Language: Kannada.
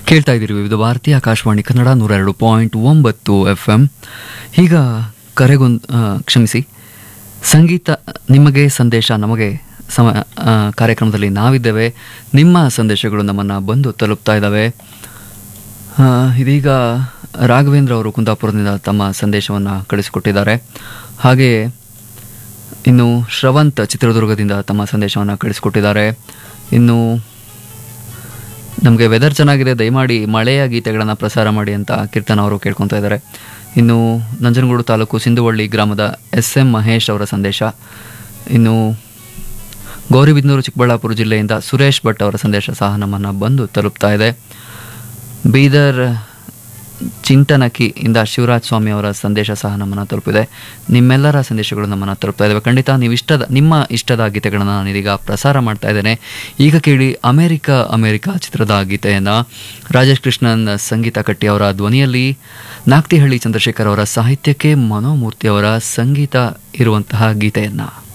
ಕೇಳ್ತಾ ಇದ್ದೀರಿ ವಿವಿಧ ಭಾರತೀಯ ಆಕಾಶವಾಣಿ ಕನ್ನಡ ನೂರ ಎರಡು ಪಾಯಿಂಟ್ ಒಂಬತ್ತು ಎಫ್ ಎಂ ಈಗ ಕರೆಗೊಂದು ಕ್ಷಮಿಸಿ ಸಂಗೀತ ನಿಮಗೆ ಸಂದೇಶ ನಮಗೆ ಸಮ ಆ, ಕಾರ್ಯಕ್ರಮದಲ್ಲಿ ನಾವಿದ್ದೇವೆ ನಿಮ್ಮ ಸಂದೇಶಗಳು ನಮ್ಮನ್ನು ಬಂದು ತಲುಪ್ತಾ ಇದ್ದಾವೆ ಆ, ಇದೀಗ ರಾಘವೇಂದ್ರ ಅವರು ಕುಂದಾಪುರದಿಂದ ತಮ್ಮ ಸಂದೇಶವನ್ನು ಕಳಿಸಿಕೊಟ್ಟಿದ್ದಾರೆ ಹಾಗೆಯೇ ಇನ್ನು ಶ್ರವಂತ್ ಚಿತ್ರದುರ್ಗದಿಂದ ತಮ್ಮ ಸಂದೇಶವನ್ನು ಕಳಿಸಿಕೊಟ್ಟಿದ್ದಾರೆ ಇನ್ನು ನಮಗೆ ವೆದರ್ ಚೆನ್ನಾಗಿದೆ ದಯಮಾಡಿ ಮಳೆಯ ಗೀತೆಗಳನ್ನು ಪ್ರಸಾರ ಮಾಡಿ ಅಂತ ಕೀರ್ತನ ಅವರು ಕೇಳ್ಕೊತಾ ಇದ್ದಾರೆ ಇನ್ನು ನಂಜನಗೂಡು ತಾಲೂಕು ಸಿಂಧುವಳ್ಳಿ ಗ್ರಾಮದ ಎಸ್ ಎಂ ಮಹೇಶ್ ಅವರ ಸಂದೇಶ ಇನ್ನು ಗೌರಿಬಿದನೂರು ಚಿಕ್ಕಬಳ್ಳಾಪುರ ಜಿಲ್ಲೆಯಿಂದ ಸುರೇಶ್ ಭಟ್ ಅವರ ಸಂದೇಶ ಸಹ ನಮ್ಮನ್ನು ಬಂದು ತಲುಪ್ತಾ ಇದೆ ಬೀದರ್ ಚಿಂತನಕಿ ಇಂದ ಶಿವರಾಜ್ ಸ್ವಾಮಿ ಅವರ ಸಂದೇಶ ಸಹ ನಮ್ಮನ್ನು ತಲುಪಿದೆ ನಿಮ್ಮೆಲ್ಲರ ಸಂದೇಶಗಳು ನಮ್ಮನ್ನು ತಲುಪ್ತಾ ಇದ್ದಾವೆ ಖಂಡಿತ ನೀವು ಇಷ್ಟದ ನಿಮ್ಮ ಇಷ್ಟದ ಗೀತೆಗಳನ್ನು ನಾನೀಗ ಪ್ರಸಾರ ಮಾಡ್ತಾ ಇದ್ದೇನೆ ಈಗ ಕೇಳಿ ಅಮೇರಿಕ ಅಮೇರಿಕ ಚಿತ್ರದ ಗೀತೆಯನ್ನು ರಾಜೇಶ್ ಕೃಷ್ಣನ್ ಸಂಗೀತ ಕಟ್ಟಿ ಅವರ ಧ್ವನಿಯಲ್ಲಿ ನಾಕ್ತಿಹಳ್ಳಿ ಚಂದ್ರಶೇಖರ್ ಅವರ ಸಾಹಿತ್ಯಕ್ಕೆ ಮನೋಮೂರ್ತಿ ಅವರ ಸಂಗೀತ ಇರುವಂತಹ ಗೀತೆಯನ್ನು